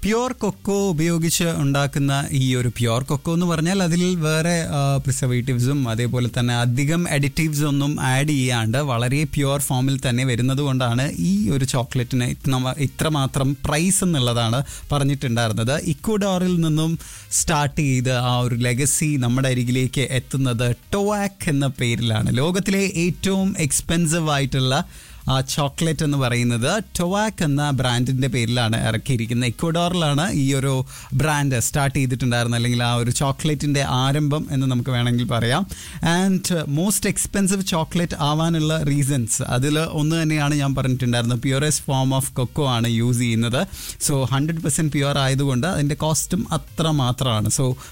pure cocoa ഉപയോഗിച്ച് ഉണ്ടാക്കുന്ന ഈ ഒരു പ്യുവർ കൊക്കോ എന്ന് പറഞ്ഞാൽ അതിൽ വേറെ പ്രിസർവേറ്റീവ്സും അതേപോലെ തന്നെ അധികം അഡിറ്റീവ്സ് ഒന്നും ആഡ് ചെയ്യാണ്ട് വളരെ പ്യുവർ ഫോമിൽ തന്നെ വരുന്നത് കൊണ്ടാണ് ഈ ഒരു ചോക്ലേറ്റിന് ഇത്ര ഇത്രമാത്രം പ്രൈസ് എന്നുള്ളതാണ് പറഞ്ഞിട്ടുണ്ടായിരുന്നത് ഇക്വഡോറിൽ നിന്നും സ്റ്റാർട്ട് ചെയ്ത് ആ ഒരു ലെഗസി നമ്മുടെ അരികിലേക്ക് എത്തുന്നത് ടോവാക് എന്ന പേരിലാണ് ലോകത്തിലെ ഏറ്റവും എക്സ്പെൻസീവ് ആയിട്ടുള്ള ആ ചോക്ലേറ്റ് എന്ന് പറയുന്നത് ടൊവാക് എന്ന ബ്രാൻഡിന്റെ പേരിലാണ് ഇറക്കിയിരിക്കുന്നത് ഇക്വഡോറിലാണ് ഈ ഒരു ബ്രാൻഡ് സ്റ്റാർട്ട് ചെയ്തിട്ടുണ്ടായിരുന്നത് അല്ലെങ്കിൽ ആ ഒരു ചോക്ലേറ്റിന്റെ ആരംഭം എന്ന് നമുക്ക് വേണമെങ്കിൽ പറയാം ആൻഡ് മോസ്റ്റ് എക്സ്പെൻസീവ് ചോക്ലേറ്റ് ആവാനുള്ള റീസൺസ് അതിൽ ഒന്ന് തന്നെയാണ് ഞാൻ പറഞ്ഞിട്ടുണ്ടായിരുന്നത് പ്യുവറസ്റ്റ് ഫോം ഓഫ് കൊക്കോ ആണ് യൂസ് ചെയ്യുന്നത് സോ ഹൺഡ്രഡ് പെർസെൻറ്റ് പ്യുവർ ആയതുകൊണ്ട് അതിൻ്റെ കോസ്റ്റും അത്ര മാത്രമാണ് സോ